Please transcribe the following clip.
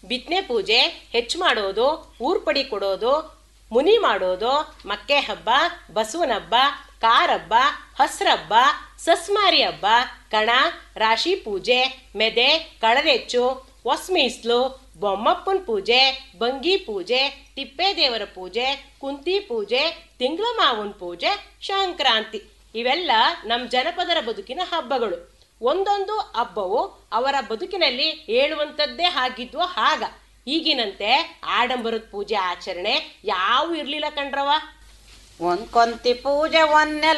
ಬಿತ್ತನೆ ಪೂಜೆ ಹೆಚ್ಚು ಮಾಡೋದು ಊರ್ಪಡಿ ಕೊಡೋದು ಮುನಿ ಮಾಡೋದು ಮಕ್ಕೆ ಹಬ್ಬ ಬಸವನ ಹಬ್ಬ ಕಾರಬ್ಬ ಹಸ್ರಬ್ಬ ಸಸ್ಮಾರಿ ಹಬ್ಬ ಕಣ ರಾಶಿ ಪೂಜೆ ಮೆದೆ ಕಳದೆಚ್ಚು ಹೊಸ್ಮೀಸ್ಲು ಬೊಮ್ಮಪ್ಪನ ಪೂಜೆ ಬಂಗಿ ಪೂಜೆ ತಿಪ್ಪೇದೇವರ ಪೂಜೆ ಕುಂತಿ ಪೂಜೆ ತಿಂಗಳ ಮಾವನ ಪೂಜೆ ಸಂಕ್ರಾಂತಿ ಇವೆಲ್ಲ ನಮ್ಮ ಜನಪದರ ಬದುಕಿನ ಹಬ್ಬಗಳು ಒಂದೊಂದು ಹಬ್ಬವು ಅವರ ಬದುಕಿನಲ್ಲಿ ಹೇಳುವಂಥದ್ದೇ ಆಗಿದ್ವು ಆಗ ಈಗಿನಂತೆ ಆಡಂಬರದ ಪೂಜೆ ಆಚರಣೆ ಯಾವ ಇರ್ಲಿಲ್ಲ ಕಣ್ರವ ಒಂದ್ ಕೊಂತಿ ಪೂಜೆ ಒಂದ್